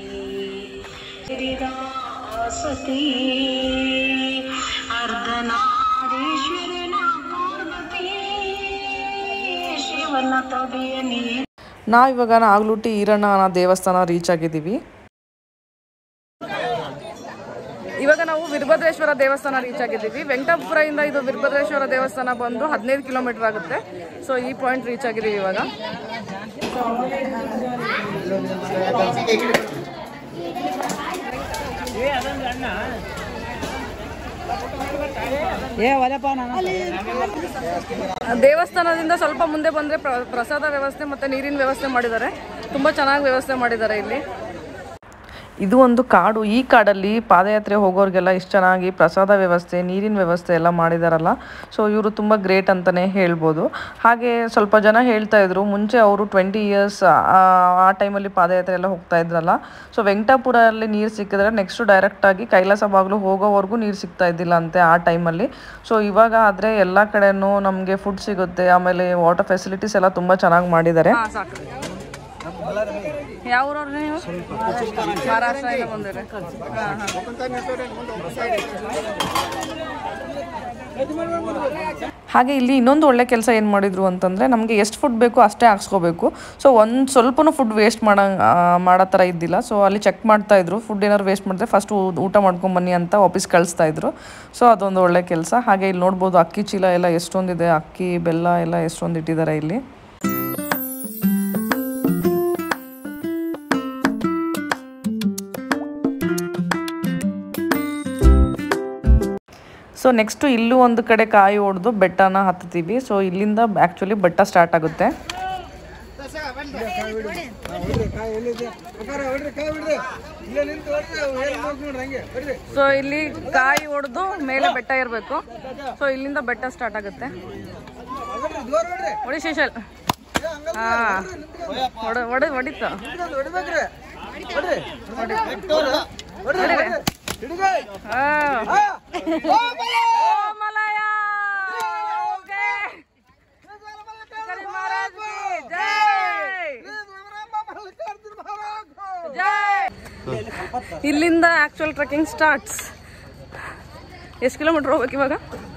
ನಾವಿವಾಗ ನಾಗ್ಲುಟ್ಟಿ ಈರಣ್ಣ ಅನ್ನೋ ದೇವಸ್ಥಾನ ರೀಚ್ ಆಗಿದ್ದೀವಿ ಇವಾಗ ನಾವು ವೀರಭದ್ರೇಶ್ವರ ದೇವಸ್ಥಾನ ರೀಚ್ ಆಗಿದ್ದೀವಿ ವೆಂಕಟಾಪುರದಿಂದ ಇದು ವೀರಭದ್ರೇಶ್ವರ ದೇವಸ್ಥಾನ ಬಂದು ಹದಿನೈದು ಕಿಲೋಮೀಟರ್ ಆಗುತ್ತೆ ಸೊ ಈ ಪಾಯಿಂಟ್ ರೀಚ್ ಆಗಿದ್ದೀವಿ ಇವಾಗ ದೇವಸ್ಥಾನದಿಂದ ಸ್ವಲ್ಪ ಮುಂದೆ ಬಂದ್ರೆ ಪ್ರ- ಪ್ರಸಾದ ವ್ಯವಸ್ಥೆ ಮತ್ತೆ ನೀರಿನ ವ್ಯವಸ್ಥೆ ಮಾಡಿದ್ದಾರೆ ತುಂಬಾ ಚೆನ್ನಾಗಿ ವ್ಯವಸ್ಥೆ ಮಾಡಿದ್ದಾರೆ ಇಲ್ಲಿ ಇದು ಒಂದು ಕಾಡು ಈ ಕಾಡಲ್ಲಿ ಪಾದಯಾತ್ರೆ ಹೋಗೋರಿಗೆಲ್ಲ ಇಷ್ಟು ಚೆನ್ನಾಗಿ ಪ್ರಸಾದ ವ್ಯವಸ್ಥೆ ನೀರಿನ ವ್ಯವಸ್ಥೆ ಎಲ್ಲ ಮಾಡಿದಾರಲ್ಲ ಸೊ ಇವರು ತುಂಬ ಗ್ರೇಟ್ ಅಂತಲೇ ಹೇಳ್ಬೋದು ಹಾಗೆ ಸ್ವಲ್ಪ ಜನ ಹೇಳ್ತಾ ಇದ್ರು ಮುಂಚೆ ಅವರು ಟ್ವೆಂಟಿ ಇಯರ್ಸ್ ಆ ಟೈಮಲ್ಲಿ ಪಾದಯಾತ್ರೆ ಎಲ್ಲ ಹೋಗ್ತಾ ಇದ್ರಲ್ಲ ಸೊ ವೆಂಕಟಾಪುರಲ್ಲಿ ನೀರು ಸಿಕ್ಕಿದ್ರೆ ನೆಕ್ಸ್ಟ್ ಡೈರೆಕ್ಟಾಗಿ ಕೈಲಾಸ ಬಾಗಿಲು ಹೋಗೋವರೆಗೂ ನೀರು ಸಿಗ್ತಾ ಇದ್ದಿಲ್ಲ ಅಂತೆ ಆ ಟೈಮಲ್ಲಿ ಸೊ ಇವಾಗ ಆದರೆ ಎಲ್ಲ ಕಡೆನೂ ನಮಗೆ ಫುಡ್ ಸಿಗುತ್ತೆ ಆಮೇಲೆ ವಾಟರ್ ಫೆಸಿಲಿಟೀಸ್ ಎಲ್ಲ ತುಂಬ ಚೆನ್ನಾಗಿ ಮಾಡಿದ್ದಾರೆ ಹಾ ಸಾಕು ಯಾವ ಊರವ್ರು ನೀವು ಮಹಾರಾಷ್ಟ್ರದಿಂದ ಬಂದಿರಿ ಹಾ, ಹಾ. ಹಾಗೆ ಇಲ್ಲಿ ಇನ್ನೊಂದು ಒಳ್ಳೆ ಕೆಲಸ ಏನು ಮಾಡಿದ್ರು ಅಂತಂದರೆ ನಮಗೆ ಎಷ್ಟು ಫುಡ್ ಬೇಕು ಅಷ್ಟೇ ಹಾಕ್ಸ್ಕೋಬೇಕು ಸೊ ಒಂದು ಸ್ವಲ್ಪನೂ ಫುಡ್ ವೇಸ್ಟ್ ಮಾಡೋ ಮಾಡೋ ಥರ ಇದ್ದಿಲ್ಲ ಸೊ ಅಲ್ಲಿ ಚೆಕ್ ಮಾಡ್ತಾ ಇದ್ರು ಫುಡ್ ಏನಾದ್ರು ವೇಸ್ಟ್ ಮಾಡಿದ್ರೆ ಫಸ್ಟ್ ಊಟ ಮಾಡ್ಕೊಂಬನ್ನಿ ಅಂತ ವಾಪಸ್ ಕಳಿಸ್ತಾ ಇದ್ರು ಸೊ ಅದೊಂದು ಒಳ್ಳೆ ಕೆಲಸ ಹಾಗೆ ಇಲ್ಲಿ ನೋಡ್ಬೋದು ಅಕ್ಕಿ ಚೀಲ ಎಲ್ಲ ಎಷ್ಟೊಂದಿದೆ ಅಕ್ಕಿ ಬೆಲ್ಲ ಎಲ್ಲ ಎಷ್ಟೊಂದು ಇಟ್ಟಿದ್ದಾರೆ ಇಲ್ಲಿ ಸೊ ನೆಕ್ಸ್ಟು ಇಲ್ಲೂ ಒಂದು ಕಡೆ ಕಾಯಿ ಹೊಡೆದು ಬೆಟ್ಟನ ಹತ್ತೀವಿ ಸೊ ಇಲ್ಲಿಂದ ಆ್ಯಕ್ಚುಲಿ ಬೆಟ್ಟ ಸ್ಟಾರ್ಟ್ ಆಗುತ್ತೆ ಸೊ ಇಲ್ಲಿ ಕಾಯಿ ಹೊಡೆದು ಮೇಲೆ ಬೆಟ್ಟ ಇರಬೇಕು ಸೊ ಇಲ್ಲಿಂದ ಬೆಟ್ಟ ಸ್ಟಾರ್ಟ್ ಆಗುತ್ತೆ ಹೊಡಿ ಶೇಷಲ್ ಹಾ ಹೊಡ ಹೊಡ ಹೊಡಿತು ಹಾ. ಓ ಮಲಯ! ಓಕೆ. ಕರಿ ಮಹಾರಾಜ್ ಕಿ ಜೈ! ಜೈ! ಇಲ್ಲಿಂದ ಆಕ್ಚುಯಲ್ ಟ್ರೆಕ್ಕಿಂಗ್ ಸ್ಟಾರ್ಟ್ಸ್ ಎಷ್ಟು ಕಿಲೋಮೀಟರ್ ಹೋಗ್ಬೇಕು ಇವಾಗ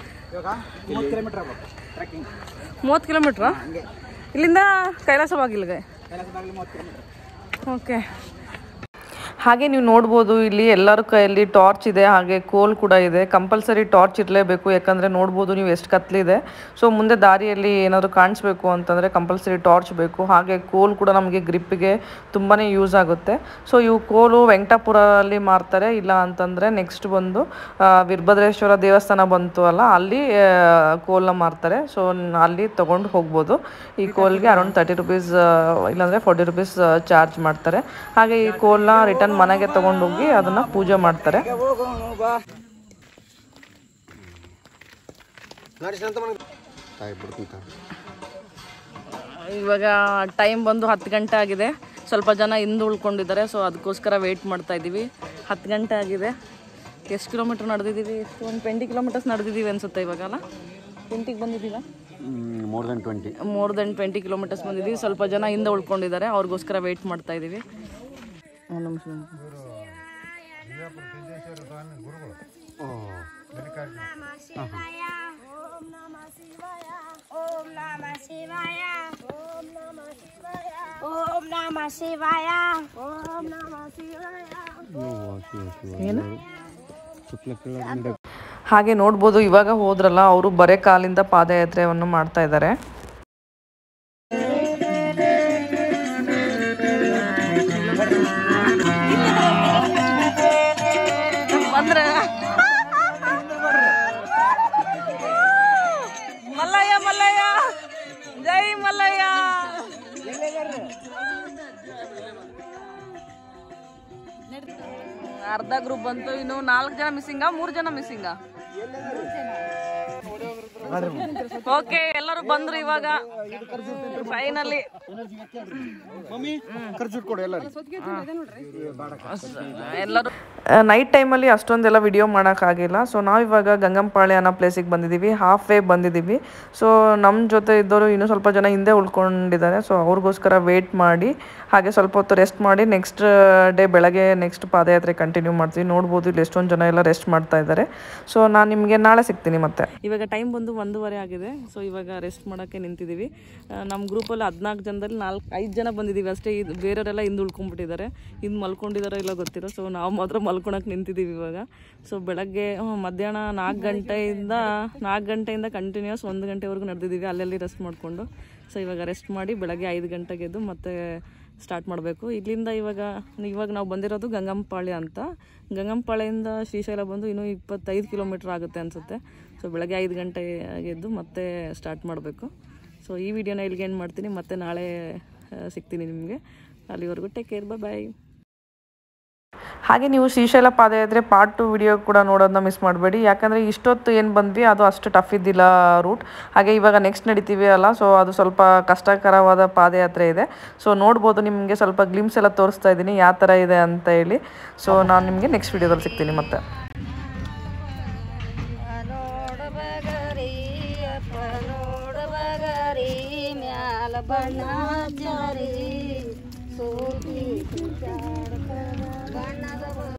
ಮೂವತ್ತು ಕಿಲೋಮೀಟ್ರಾ ಇಲ್ಲಿಂದ ಕೈಲಾಸ ಬಾಗಿಲ್ಗೆ ಓಕೆ ಹಾಗೆ ನೀವು ನೋಡ್ಬೋದು ಇಲ್ಲಿ ಎಲ್ಲರ ಕೈಯಲ್ಲಿ ಟಾರ್ಚ್ ಇದೆ ಹಾಗೆ ಕೋಲ್ ಕೂಡ ಇದೆ ಕಂಪಲ್ಸರಿ ಟಾರ್ಚ್ ಇರಲೇಬೇಕು ಯಾಕಂದರೆ ನೋಡ್ಬೋದು ನೀವು ಎಷ್ಟು ಕತ್ಲಿದೆ ಸೊ ಮುಂದೆ ದಾರಿಯಲ್ಲಿ ಏನಾದರೂ ಕಾಣಿಸ್ಬೇಕು ಅಂತಂದರೆ ಕಂಪಲ್ಸರಿ ಟಾರ್ಚ್ ಬೇಕು ಹಾಗೆ ಕೋಲ್ ಕೂಡ ನಮಗೆ ಗ್ರಿಪ್ಪಿಗೆ ತುಂಬಾ ಯೂಸ್ ಆಗುತ್ತೆ ಸೊ ಇವು ಕೋಲು ವೆಂಕಟಾಪುರಲ್ಲಿ ಮಾರ್ತಾರೆ ಇಲ್ಲ ಅಂತಂದರೆ ನೆಕ್ಸ್ಟ್ ಬಂದು ಆ, ವೀರಭದ್ರೇಶ್ವರ ದೇವಸ್ಥಾನ ಬಂತು ಅಲ್ಲ ಅಲ್ಲಿ ಆ, ಕೋಲ್ನ ಮಾರ್ತಾರೆ ಸೊ ಅಲ್ಲಿ ತೊಗೊಂಡು ಹೋಗ್ಬೋದು ಈ ಕೋಲ್ಗೆ ಅರೌಂಡ್ ತರ್ಟಿ ರುಪೀಸ್ ಇಲ್ಲಾಂದರೆ ಫೋರ್ಟಿ ರುಪೀಸ್ ಚಾರ್ಜ್ ಮಾಡ್ತಾರೆ ಹಾಗೆ ಈ ಕೋಲ್ನ ರಿಟರ್ನ್ ಮನೆಗೆ ತೊಗೊಂಡೋಗಿ ಅದನ್ನು ಪೂಜೆ ಮಾಡ್ತಾರೆ ಇವಾಗ ಟೈಮ್ ಬಂದು ಹತ್ತು ಗಂಟೆ ಆಗಿದೆ ಸ್ವಲ್ಪ ಜನ ಹಿಂದೆ ಉಳ್ಕೊಂಡಿದ್ದಾರೆ ಸೊ ಅದಕ್ಕೋಸ್ಕರ ವೆಯ್ಟ್ ಮಾಡ್ತಾ ಇದ್ದೀವಿ ಹತ್ತು ಗಂಟೆ ಆಗಿದೆ ಎಷ್ಟು ಕಿಲೋಮೀಟ್ರ್ ನಡೆದಿದ್ದೀವಿ ಎಷ್ಟು ಒಂದು ಟ್ವೆಂಟಿ ಕಿಲೋಮೀಟರ್ಸ್ ನಡೆದಿದ್ದೀವಿ ಅನ್ಸುತ್ತೆ ಇವಾಗ ಅಲ್ಲ ಟ್ವೆಂಟಿಗೆ ಬಂದಿದ್ದೀವ more than twenty more than twenty kilometres ಬಂದಿದ್ದೀವಿ ಸ್ವಲ್ಪ ಜನ ಹಿಂದೆ ಉಳ್ಕೊಂಡಿದ್ದಾರೆ ಅವ್ರಿಗೋಸ್ಕರ ವೆಯ್ಟ್ ಮಾಡ್ತಾ ಇದ್ದೀವಿ ಒಂದು ನಿಮಿಷ ಓಂ ನಮ ಶಿವಾಯ ಓಂ ನಮ ಶಿವಾಯ ಓಂ ನಮ ಶಿವಾಯ ಓಂ ನಮ ಶಿವಾಯ ಹಾಗೆ ನೋಡ್ಬೋದು ಇವಾಗ ಹೋದ್ರಲ್ಲ ಅವರು ಬರೇ ಕಾಲಿಂದ ಪಾದಯಾತ್ರೆಯನ್ನು ಮಾಡ್ತಾ ಇದ್ದಾರೆ ಬಂದ್ರೆ ಅರ್ಧ ಗ್ರೂಪ್ ಬಂತು ಇನ್ನು ನಾಲ್ಕು ಜನ ಮಿಸ್ಸಿಂಗ ಮೂರು ಜನ ಮಿಸ್ಸಿಂಗ ಓಕೆ ಎಲ್ಲರೂ ಬಂದ್ರು ಇವಾಗ ಫೈನಲಿ ಖರ್ಚು ಕೊಡು ಎಲ್ಲರೂ ಎಲ್ಲರೂ ನೈಟ್ ಟೈಮಲ್ಲಿ ಅಷ್ಟೊಂದೆಲ್ಲ ವಿಡಿಯೋ ಮಾಡೋಕ್ಕಾಗಿಲ್ಲ ಸೊ ನಾವು ಇವಾಗ ಗಂಗಂಪಾಳ್ಯ ಅನ್ನೋ ಪ್ಲೇಸಿಗೆ ಬಂದಿದ್ದೀವಿ ಹಾಫ್ ವೇ ಬಂದಿದ್ದೀವಿ ಸೊ ನಮ್ಮ ಜೊತೆ ಇದ್ದವರು ಇನ್ನೂ ಸ್ವಲ್ಪ ಜನ ಹಿಂದೆ ಉಳ್ಕೊಂಡಿದ್ದಾರೆ ಸೊ ಅವ್ರಿಗೋಸ್ಕರ ವೇಟ್ ಮಾಡಿ ಹಾಗೆ ಸ್ವಲ್ಪ ಹೊತ್ತು ರೆಸ್ಟ್ ಮಾಡಿ ನೆಕ್ಸ್ಟ್ ಡೇ ಬೆಳಗ್ಗೆ ನೆಕ್ಸ್ಟ್ ಪಾದಯಾತ್ರೆ ಕಂಟಿನ್ಯೂ ಮಾಡ್ತೀವಿ ನೋಡ್ಬೋದು ಇಲ್ಲಿ ಎಷ್ಟೊಂದು ಜನ ಎಲ್ಲ ರೆಸ್ಟ್ ಮಾಡ್ತಾ ಇದ್ದಾರೆ ಸೊ ನಾನು ನಿಮಗೆ ನಾಳೆ ಸಿಗ್ತೀನಿ ಮತ್ತೆ ಇವಾಗ ಟೈಮ್ ಬಂದು ಒಂದೂವರೆ ಆಗಿದೆ ಸೊ ಇವಾಗ ರೆಸ್ಟ್ ಮಾಡೋಕ್ಕೆ ನಿಂತಿದ್ದೀವಿ ನಮ್ಮ ಗ್ರೂಪಲ್ಲಿ ಹದಿನಾಲ್ಕು ಜನದಲ್ಲಿ ನಾಲ್ಕು ಐದು ಜನ ಬಂದಿದ್ದೀವಿ ಅಷ್ಟೇ ಇದು ಬೇರೆಯವರೆಲ್ಲ ಹಿಂದೆ ಉಳ್ಕೊಂಡ್ಬಿಟ್ಟಿದ್ದಾರೆ ಇನ್ನು ಮಲ್ಕೊಂಡಿದ್ದಾರೋ ಇಲ್ಲ ಗೊತ್ತಿಲ್ಲ ಸೊ ನಾವು ಮಾತ್ರ ಮಲ್ಕೊಳಕ್ಕೆ ನಿಂತಿದ್ದೀವಿ ಇವಾಗ ಸೊ ಬೆಳಗ್ಗೆ ಹ್ಮ್, ಮಧ್ಯಾಹ್ನ ನಾಲ್ಕು ಗಂಟೆಯಿಂದ ನಾಲ್ಕು ಗಂಟೆಯಿಂದ ಕಂಟಿನ್ಯೂಸ್ ಒಂದು ಗಂಟೆವರೆಗೂ ನಡೆದಿದ್ದೀವಿ ಅಲ್ಲಲ್ಲಿ ರೆಸ್ಟ್ ಮಾಡಿಕೊಂಡು ಸೊ ಇವಾಗ ರೆಸ್ಟ್ ಮಾಡಿ ಬೆಳಗ್ಗೆ ಐದು ಗಂಟೆಗೆ ಎದ್ದು ಮತ್ತೆ ಸ್ಟಾರ್ಟ್ ಮಾಡಬೇಕು ಇಲ್ಲಿಂದ ಇವಾಗ ಇವಾಗ ನಾವು ಬಂದಿರೋದು ಗಂಗಂಪಾಳ್ಯ ಅಂತ ಗಂಗಂಪಾಳ್ಯದಿಂದ ಶ್ರೀಶೈಲ ಬಂದು ಇನ್ನೂ ಇಪ್ಪತ್ತೈದು ಕಿಲೋಮೀಟ್ರ್ ಆಗುತ್ತೆ ಅನಿಸುತ್ತೆ ಸೊ ಬೆಳಗ್ಗೆ ಐದು ಗಂಟೆಗೆ ಎದ್ದು ಮತ್ತೆ ಸ್ಟಾರ್ಟ್ ಮಾಡಬೇಕು ಸೊ ಈ ವಿಡಿಯೋನ ಇಲ್ಲಿಗೆ ಏನು ಮಾಡ್ತೀನಿ ಮತ್ತೆ ನಾಳೆ ಆ, ಸಿಗ್ತೀನಿ ನಿಮಗೆ ಅಲ್ಲಿವರೆಗೂ ಟೇಕ್ ಕೇರ್ ಬಾಯ್ ಹಾಗೆ ನೀವು ಶ್ರೀಶೈಲ ಪಾದಯಾತ್ರೆ ಪಾರ್ಟ್ ಟು ವಿಡಿಯೋ ಕೂಡ ನೋಡೋದನ್ನ ಮಿಸ್ ಮಾಡಬೇಡಿ ಯಾಕಂದರೆ ಇಷ್ಟೊತ್ತು ಏನು ಬಂದ್ವಿ ಅದು ಅಷ್ಟು ಟಫ್ ಇದ್ದಿಲ್ಲ ರೂಟ್ ಹಾಗೆ ಇವಾಗ ನೆಕ್ಸ್ಟ್ ನಡಿತೀವಿ ಅಲ್ಲ ಸೊ ಅದು ಸ್ವಲ್ಪ ಕಷ್ಟಕರವಾದ ಪಾದಯಾತ್ರೆ ಇದೆ ಸೊ ನೋಡ್ಬೋದು ನಿಮಗೆ ಸ್ವಲ್ಪ ಗ್ಲಿಮ್ಸ್ ಎಲ್ಲ ತೋರಿಸ್ತಾ ಇದ್ದೀನಿ ಯಾವ ಥರ ಇದೆ ಅಂತ ಹೇಳಿ ಸೊ ನಾನು ನಿಮಗೆ ನೆಕ್ಸ್ಟ್ ವಿಡಿಯೋದಲ್ಲಿ ಸಿಗ್ತೀನಿ ಮತ್ತೆ ನೋಡಬಗರಿ ಅಪ್ಪ ನೋಡಬಗರಿ ಮ್ಯಾಲ ಬಣ್ಣ ಜರಿ ಸೋಕಿ